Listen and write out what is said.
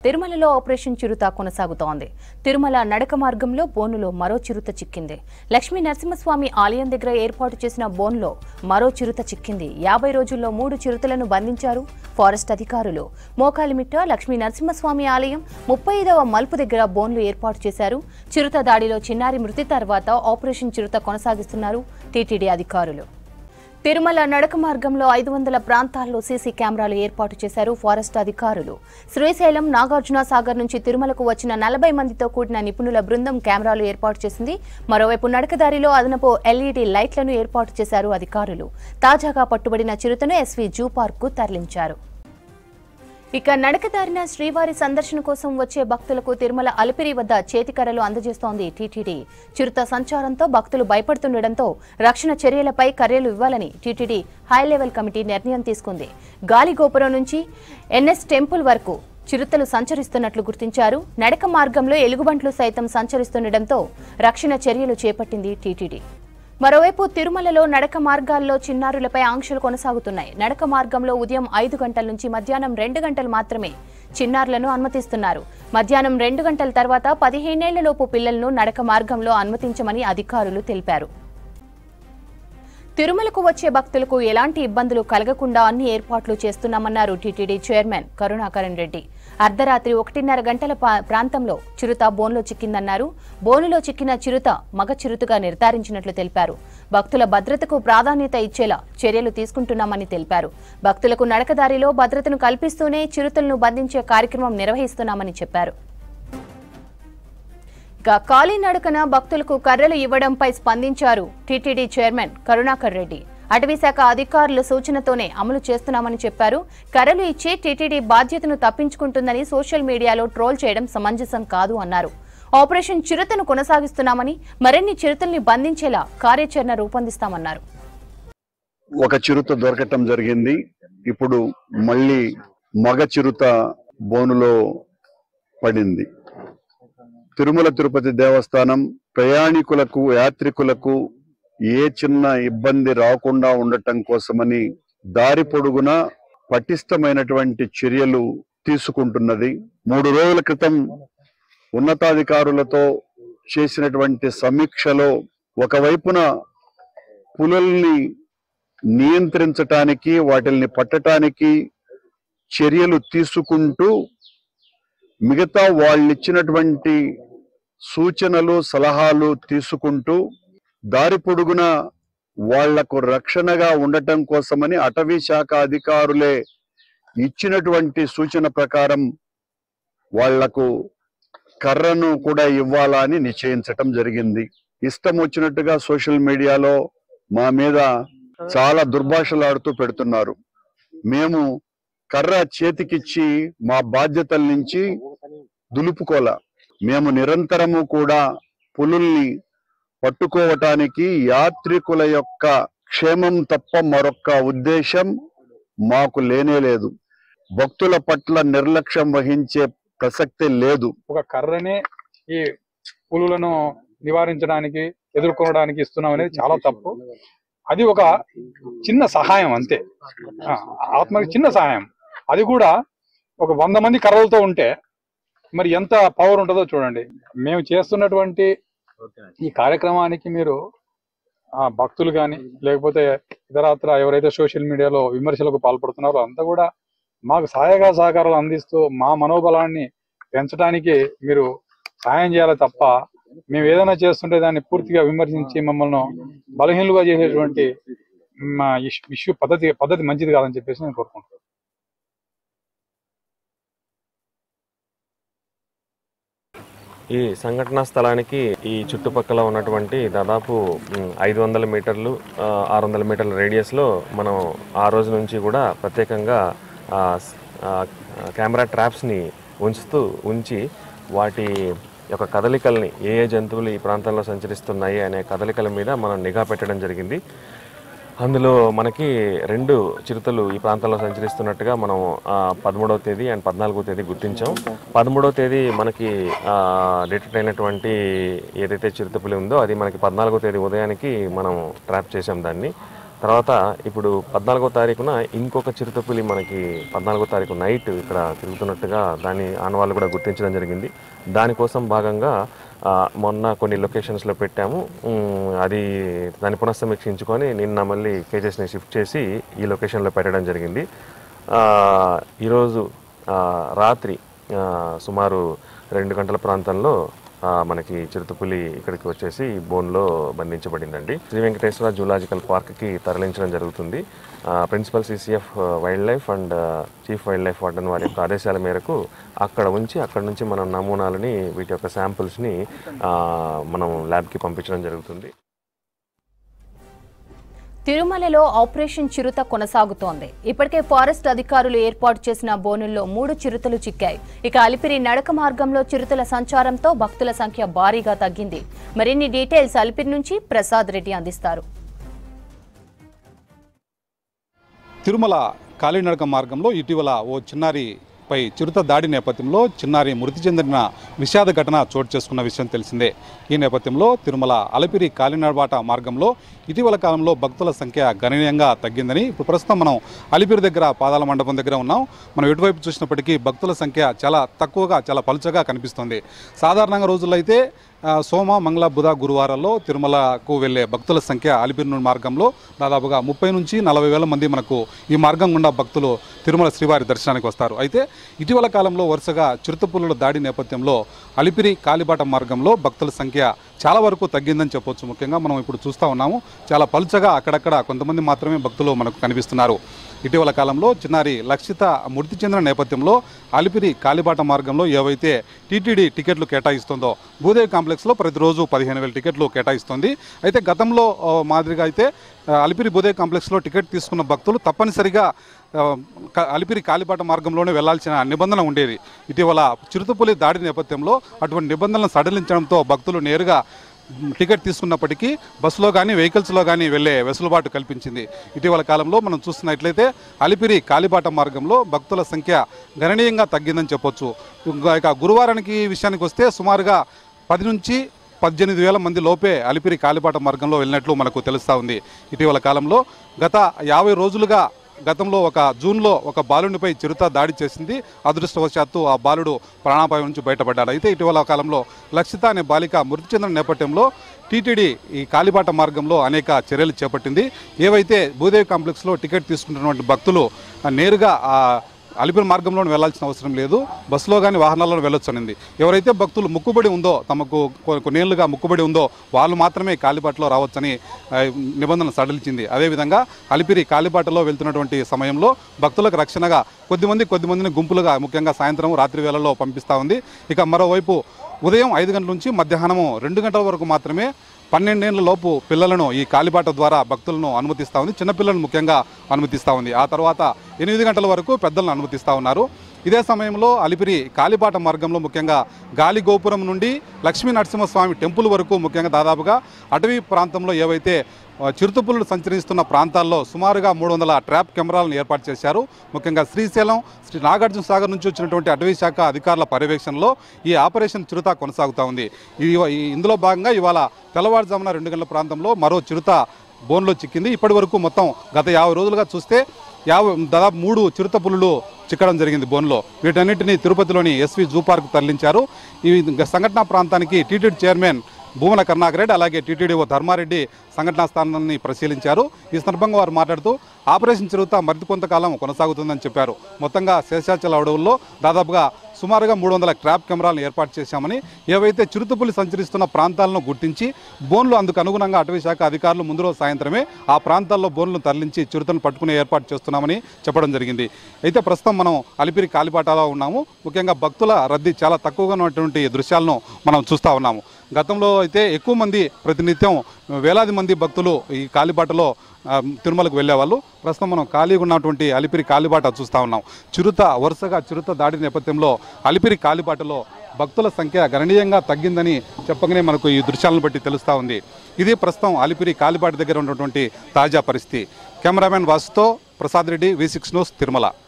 తిరుమలలో ఆపరేషన్ చిరుత కొనసాగుతోంది తిరుమల నడక మార్గంలో బోనులో మరో చిరుత చిక్కింది లక్ష్మీ నరసింహస్వామి ఆలయం దగ్గర ఏర్పాటు చేసిన బోన్లో మరో చిరుత చిక్కింది యాభై రోజుల్లో మూడు చిరుతలను బంధించారు ఫారెస్ట్ అధికారులు మోకాలిమిట్ట లక్ష్మీ నరసింహస్వామి ఆలయం ముప్పై ఐదవ మలుపు దగ్గర బోన్లు ఏర్పాటు చేశారు చిరుత దాడిలో చిన్నారి మృతి తర్వాత ఆపరేషన్ చిరుత కొనసాగిస్తున్నారు టీటీడీ అధికారులు తిరుమల నడక మార్గంలో ఐదు వందల ప్రాంతాల్లో సీసీ కెమెరాలు ఏర్పాటు చేశారు ఫారెస్ట్ అధికారులు శ్రీశైలం నాగార్జున సాగర్ నుంచి తిరుమలకు వచ్చిన నలభై మందితో కూడిన నిపుణుల బృందం కెమెరాలు ఏర్పాటు చేసింది మరోవైపు నడకదారిలో అదనపు ఎల్ఈడీ లైట్లను ఏర్పాటు చేశారు అధికారులు తాజాగా పట్టుబడిన చిరుతను ఎస్వీ జూ పార్క్ తరలించారు ఇక నడకదారిన శ్రీవారి సందర్శన కోసం వచ్చే భక్తులకు తిరుమల అలిపిరి వద్ద చేతికర్రలు అందజేస్తోంది టీటీడీ చిరుత సంచారంతో భక్తులు భయపడుతుండటంతో రక్షణ చర్యలపై కర్రలు ఇవ్వాలని టీటీడీ హై లెవెల్ కమిటీ నిర్ణయం తీసుకుంది గాలిగోపురం నుంచి ఎన్ఎస్ టెంపుల్ వరకు చిరుతలు సంచరిస్తున్నట్లు గుర్తించారు నడక మార్గంలో ఎలుగుబంట్లు సైతం సంచరిస్తుండటంతో రక్షణ చర్యలు చేపట్టింది టీటీడీ మరోవైపు తిరుమలలో నడక మార్గాల్లో చిన్నారులపై ఆంక్షలు కొనసాగుతున్నాయి నడక మార్గంలో ఉదయం ఐదు గంటల నుంచి మధ్యాహ్నం రెండు గంటలు మాత్రమే చిన్నారులను అనుమతిస్తున్నారు మధ్యాహ్నం రెండు గంటల తర్వాత పదిహేనేళ్లలోపు పిల్లలను నడక మార్గంలో అనుమతించమని అధికారులు తెలిపారు తిరుమలకు వచ్చే భక్తులకు ఎలాంటి ఇబ్బందులు కలగకుండా అన్ని ఏర్పాట్లు చేస్తున్నామన్నారు టీటీడీ చైర్మన్ కరుణాకరణ్ రెడ్డి అర్ధరాత్రి ఒకటిన్నర గంటల పా- ప్రాంతంలో చిరుత బోన్లో చిక్కిందన్నారు బోనులో చిక్కిన చిరుత మగ చిరుతగా నిర్ధారించినట్లు తెలిపారు భక్తుల భద్రతకు ప్రాధాన్యత ఇచ్చేలా చర్యలు తీసుకుంటున్నామని తెలిపారు భక్తులకు నడకదారిలో భద్రతను కల్పిస్తూనే చిరుతలను బంధించే కార్యక్రమం నిర్వహిస్తున్నామని చెప్పారు ఇక కాలినడకన భక్తులకు కర్రలు ఇవ్వడంపై స్పందించారు టీటీడీ చైర్మన్ కరుణాకర్ రెడ్డి అటవీశాఖ అధికారుల సూచనతోనే అమలు చేస్తున్నామని చెప్పారు కర్రలు ఇచ్చి టీటీడీ బాధ్యతను తప్పించుకుంటుందని సోషల్ మీడియాలో ట్రోల్ చేయడం సమంజసం కాదు అన్నారు ఆపరేషన్ చిరుతను కొనసాగిస్తున్నామని మరిన్ని చిరుతల్ని బంధించేలా కార్యాచరణ రూపొందిస్తామన్నారు ఒక చిరుత దొరకటం జరిగింది ఇప్పుడు మళ్ళీ మగ చిరుత బోనులో పడింది తిరుమల తిరుపతి దేవస్థానం ప్రయాణికులకు యాత్రికులకు ఏ చిన్న ఇబ్బంది రాకుండా ఉండటం కోసమని దారి పొడుగున పటిష్టమైనటువంటి చర్యలు తీసుకుంటున్నది మూడు రోజుల క్రితం ఉన్నతాధికారులతో చేసినటువంటి సమీక్షలో ఒకవైపున పులుల్ని నియంత్రించటానికి వాటిల్ని పట్టటానికి చర్యలు తీసుకుంటూ మిగతా వాళ్ళు ఇచ్చినటువంటి సూచనలు సలహాలు తీసుకుంటూ దారి పొడుగున వాళ్లకు రక్షణగా ఉండటం కోసమని అటవీ శాఖ అధికారులే ఇచ్చినటువంటి సూచన ప్రకారం వాళ్లకు కర్రను కూడా ఇవ్వాలా అని నిశ్చయించటం జరిగింది ఇష్టం వచ్చినట్టుగా సోషల్ మీడియాలో మా మీద చాలా దుర్భాషలాడుతూ పెడుతున్నారు మేము కర్ర చేతికిచ్చి మా బాధ్యతల నుంచి దులుపుకోల మేము నిరంతరము కూడా పులుల్ని పట్టుకోవటానికి యాత్రికుల యొక్క క్షేమం తప్ప మరొక్క ఉద్దేశం మాకు లేనే లేదు భక్తుల పట్ల నిర్లక్ష్యం వహించే ప్రసక్తే లేదు ఒక కర్రని ఈ పులులను నివారించడానికి ఎదుర్కోవడానికి ఇస్తున్నాం అనేది చాలా తప్పు అది ఒక చిన్న సహాయం అంతే ఆ, ఆత్మకి చిన్న సహాయం అది కూడా ఒక వంద మంది కర్రలతో ఉంటే మరి ఎంత పవర్ ఉంటుందో చూడండి మేము చేస్తున్నటువంటి ఈ కార్యక్రమానికి మీరు ఆ భక్తులు కానీ లేకపోతే ఇతరత్ర ఎవరైతే సోషల్ మీడియాలో విమర్శలకు పాల్పడుతున్నారో అంతా కూడా మాకు సహాయక సహకారాలు అందిస్తూ మా మనోబలాన్ని పెంచడానికి మీరు సాయం చేయాలి తప్ప మేము ఏదైనా చేస్తుంటే దాన్ని పూర్తిగా విమర్శించి మమ్మల్ని బలహీనులుగా చేసేటువంటి మా ఇష్యూ పద్ధతి పద్ధతి మంచిది కాదని చెప్పేసి నేను కోరుకుంటున్నాను ఈ సంఘటనా స్థలానికి ఈ చుట్టుపక్కల ఉన్నటువంటి దాదాపు ఐదు వందల మీటర్లు ఆరు వందల మీటర్ల రేడియస్లో మనం ఆ రోజు నుంచి కూడా ప్రత్యేకంగా ఆ, స్- ఆ, కెమెరా ట్రాప్స్ని ఉంచుతూ ఉంచి వాటి యొక్క కదలికల్ని ఏ ఏ జంతువులు ఈ ప్రాంతంలో సంచరిస్తున్నాయి అనే కదలికల మీద మనం నిఘా పెట్టడం జరిగింది అందులో మనకి రెండు చిరుతలు ఈ ప్రాంతంలో సంచరిస్తున్నట్టుగా మనం ఆ, పదమూడవ తేదీ అండ్ పద్నాలుగో తేదీ గుర్తించాం పదమూడవ తేదీ మనకి డిటెక్ట్ అయినటువంటి ఏదైతే చిరుతపులి ఉందో అది మనకి పద్నాలుగో తేదీ ఉదయానికి మనం ట్రాప్ చేసాం దాన్ని తర్వాత ఇప్పుడు పద్నాలుగో తారీఖున ఇంకొక చిరుతపులి మనకి పద్నాలుగో తారీఖు నైట్ ఇక్కడ తిరుగుతున్నట్టుగా దాని ఆనవాళ్ళు కూడా గుర్తించడం జరిగింది దానికోసం భాగంగా ఆ, మొన్న కొన్ని లొకేషన్స్లో పెట్టాము ఉమ్, అది దాన్ని పునఃసమీక్షించుకొని నిన్న మళ్ళీ కేజెస్ని షిఫ్ట్ చేసి ఈ లొకేషన్లో పెట్టడం జరిగింది ఆ, ఈరోజు ఆ, రాత్రి ఆ, సుమారు రెండు గంటల ప్రాంతంలో ఆ, మనకి చిరుతపులి ఇక్కడికి వచ్చేసి బోన్లో బంధించబడిందండి శ్రీ వెంకటేశ్వర జూలాజికల్ పార్క్కి తరలించడం జరుగుతుంది ఆ, principal CCF wild life and chief wild life warden వారి యొక్క ఆదేశాల మేరకు అక్కడ ఉంచి అక్కడ నుంచి మనం నమూనాలని వీటి యొక్క శాంపుల్స్ని మనం ల్యాబ్కి పంపించడం జరుగుతుంది తిరుమలలో ఆపరేషన్ చిరుత కొనసాగుతోంది ఇప్పటికే ఫారెస్ట్ అధికారులు ఏర్పాటు చేసిన బోనుల్లో మూడు చిరుతలు చిక్కాయి ఇక అలిపిరి నడక మార్గంలో చిరుతల సంచారంతో భక్తుల సంఖ్య భారీగా తగ్గింది మరిన్ని డీటెయిల్స్ అలిపిరి నుంచి ప్రసాద్ రెడ్డి అందిస్తారు తిరుమల కాలినడక మార్గంలో ఇటీవల ఓ చిన్నారి పై చిరుత దాడి నేపథ్యంలో చిన్నారి మృతి చెందిన విషాద ఘటన చోటు చేసుకున్న విషయం తెలిసిందే ఈ నేపథ్యంలో తిరుమల అలపిరి కాలినడబాట మార్గంలో ఇటీవల కాలంలో భక్తుల సంఖ్య గణనీయంగా తగ్గిందని ఇప్పుడు ప్రస్తుతం మనం అలిపిరి దగ్గర పాదాల మండపం దగ్గర ఉన్నాం మనం ఎటువైపు చూసినప్పటికీ భక్తుల సంఖ్య చాలా తక్కువగా చాలా పలుచగా కనిపిస్తుంది సాధారణంగా రోజుల్లో అయితే ఆ, సోమ మంగళ బుధ గురువారాల్లో తిరుమలకు వెళ్ళే భక్తుల సంఖ్య అలిపిరి మార్గంలో దాదాపుగా ముప్పై నుంచి నలభై వేల మంది మనకు ఈ మార్గం గుండా భక్తులు తిరుమల శ్రీవారి దర్శనానికి వస్తారు అయితే ఇటీవల కాలంలో వరుసగా చిరుతపులుల దాడి నేపథ్యంలో అలిపిరి కాలిబాట మార్గంలో భక్తుల సంఖ్య చాలా వరకు తగ్గిందని చెప్పొచ్చు ముఖ్యంగా మనం ఇప్పుడు చూస్తూ ఉన్నాము చాలా పలుచగా అక్కడక్కడ కొంతమంది మాత్రమే భక్తులు మనకు కనిపిస్తున్నారు ఇటీవల కాలంలో చిన్నారి లక్షిత మృతి చెందిన నేపథ్యంలో అలిపిరి కాలిబాట మార్గంలో ఏవైతే టీటీడీ టికెట్లు కేటాయిస్తుందో భూదేవి కాంప్లెక్స్లో ప్రతిరోజు పదిహేను వేల టికెట్లు కేటాయిస్తుంది అయితే గతంలో ఆ, మాదిరిగా అయితే ఆ, అలిపిరి భూదేవి కాంప్లెక్స్లో టికెట్ తీసుకున్న భక్తులు తప్పనిసరిగా ఆ, క- అలిపిరి కాలిబాట మార్గంలోనే వెళ్లాల్సిన నిబంధన ఉండేది ఇటీవల చిరుతపులి దాడి నేపథ్యంలో అటువంటి నిబంధనలను సడలించడంతో భక్తులు నేరుగా మ్, టికెట్ తీసుకున్నప్పటికీ బస్సులో కానీ వెహికల్స్లో కానీ వెళ్ళే వెసులుబాటు కల్పించింది ఇటీవల కాలంలో మనం చూస్తున్నట్లయితే అలిపిరి కాలిబాట మార్గంలో భక్తుల సంఖ్య గణనీయంగా తగ్గిందని చెప్పొచ్చు ఇంకా ఇక గురువారానికి విషయానికి వస్తే సుమారుగా పది నుంచి పద్దెనిమిది వేల మంది లోపే అలిపిరి కాలిబాట మార్గంలో వెళ్ళినట్లు మనకు తెలుస్తూ ఉంది ఇటీవల కాలంలో గత యాభై రోజులుగా గతంలో ఒక జూన్లో ఒక బాలునిపై చిరుత దాడి చేసింది అదృష్టవశాత్తు ఆ బాలుడు ప్రాణాపాయం నుంచి బయటపడ్డాడు అయితే ఇటీవల కాలంలో లక్షిత అనే బాలిక మృతి చెందిన నేపథ్యంలో టీటీడీ ఈ కాలిబాట మార్గంలో అనేక చర్యలు చేపట్టింది ఏవైతే భూదేవి కాంప్లెక్స్లో టికెట్ తీసుకుంటున్నటువంటి భక్తులు ఆ, నేరుగా ఆ అలిపిరి మార్గంలో వెళ్లాల్సిన అవసరం లేదు బస్సులో కానీ వాహనాల్లో వెళ్ళొచ్చు అనింది ఎవరైతే భక్తులు ముక్కుబడి ఉందో తమకు కొ- కొన్నేళ్లుగా ముక్కుబడి ఉందో వాళ్ళు మాత్రమే కాలిబాటలో రావచ్చని ఆ, నిబంధన సడలించింది అదేవిధంగా అలిపిరి కాలిబాటలో వెళ్తున్నటువంటి సమయంలో భక్తులకు రక్షణగా కొద్దిమంది కొద్దిమందిని గుంపులుగా ముఖ్యంగా సాయంత్రం రాత్రి వేళల్లో పంపిస్తూ ఉంది ఇక మరోవైపు ఉదయం ఐదు గంటల నుంచి మధ్యాహ్నం రెండు గంటల వరకు మాత్రమే పన్నెండేళ్ల లోపు పిల్లలను ఈ కాలిబాట ద్వారా భక్తులను అనుమతిస్తూ ఉంది చిన్నపిల్లలను ముఖ్యంగా అనుమతిస్తూ ఉంది ఆ తర్వాత ఎనిమిది గంటల వరకు పెద్దలను అనుమతిస్తూ ఉన్నారు ఇదే సమయంలో అలిపిరి కాలిబాట మార్గంలో ముఖ్యంగా గాలి గోపురం నుండి లక్ష్మీ నరసింహస్వామి టెంపుల్ వరకు ముఖ్యంగా దాదాపుగా అటవీ ప్రాంతంలో ఏవైతే ఆ, చిరుతపులులు సంచరిస్తున్న ప్రాంతాల్లో సుమారుగా మూడు వందల ట్రాప్ కెమెరాలను ఏర్పాటు చేశారు ముఖ్యంగా శ్రీశైలం శ్రీ నాగార్జున సాగర్ నుంచి వచ్చినటువంటి అటవీ శాఖ అధికారుల పర్యవేక్షణలో ఈ ఆపరేషన్ చిరుత కొనసాగుతూ ఉంది ఈ ఈ- ఇందులో భాగంగా ఇవాళ తెల్లవారుజామున రెండు గంటల ప్రాంతంలో మరో చిరుత బోన్లో చిక్కింది ఇప్పటి వరకు మొత్తం గత యాభై రోజులుగా చూస్తే యాభై దాదాపు మూడు చిరుత పులులు చిక్కడం జరిగింది బోన్లో వీటన్నిటిని తిరుపతిలోని ఎస్వి జూ పార్క్ తరలించారు ఈ సంఘటనా ప్రాంతానికి టీటీడీ చైర్మన్ భూమన కరుణాకర్ రెడ్డి అలాగే టీటీడీఓ ధర్మారెడ్డి సంఘటనా స్థానాన్ని పరిశీలించారు ఈ సందర్భంగా వారు మాట్లాడుతూ ఆపరేషన్ చిరుత మరింత కొంతకాలం కొనసాగుతుందని చెప్పారు మొత్తంగా శేషాచల అడవుల్లో దాదాపుగా సుమారుగా మూడు వందల ట్రాప్ కెమెరాలను ఏర్పాటు చేశామని ఏవైతే చిరుతపులి సంచరిస్తున్న ప్రాంతాలను గుర్తించి బోన్లు అందుకు అనుగుణంగా అటవీ శాఖ అధికారులు ముందు రోజు సాయంత్రమే ఆ ప్రాంతాల్లో బోన్లను తరలించి చిరుతను పట్టుకునే ఏర్పాటు చేస్తున్నామని చెప్పడం జరిగింది అయితే ప్రస్తుతం మనం అలిపిరి కాలిపాటాలో ఉన్నాము ముఖ్యంగా భక్తుల రద్దీ చాలా తక్కువగా ఉన్నటువంటి దృశ్యాలను మనం చూస్తూ ఉన్నాము గతంలో అయితే ఎక్కువ మంది ప్రతినిత్యం వేలాది మంది భక్తులు ఈ కాలిబాటలో ఆ, తిరుమలకు వెళ్ళేవాళ్ళు ప్రస్తుతం మనం ఖాళీగా ఉన్నటువంటి అలిపిరి కాలిబాట చూస్తూ ఉన్నాం చిరుత వరుసగా చిరుత దాడి నేపథ్యంలో అలిపిరి కాలిబాటలో భక్తుల సంఖ్య గణనీయంగా తగ్గిందని చెప్పగానే మనకు ఈ దృశ్యాలను బట్టి తెలుస్తూ ఉంది ఇది ప్రస్తుతం అలిపిరి కాలిబాట దగ్గర ఉన్నటువంటి తాజా పరిస్థితి కెమెరామెన్ వాసుతో Prasad Reddy V six news Tirumala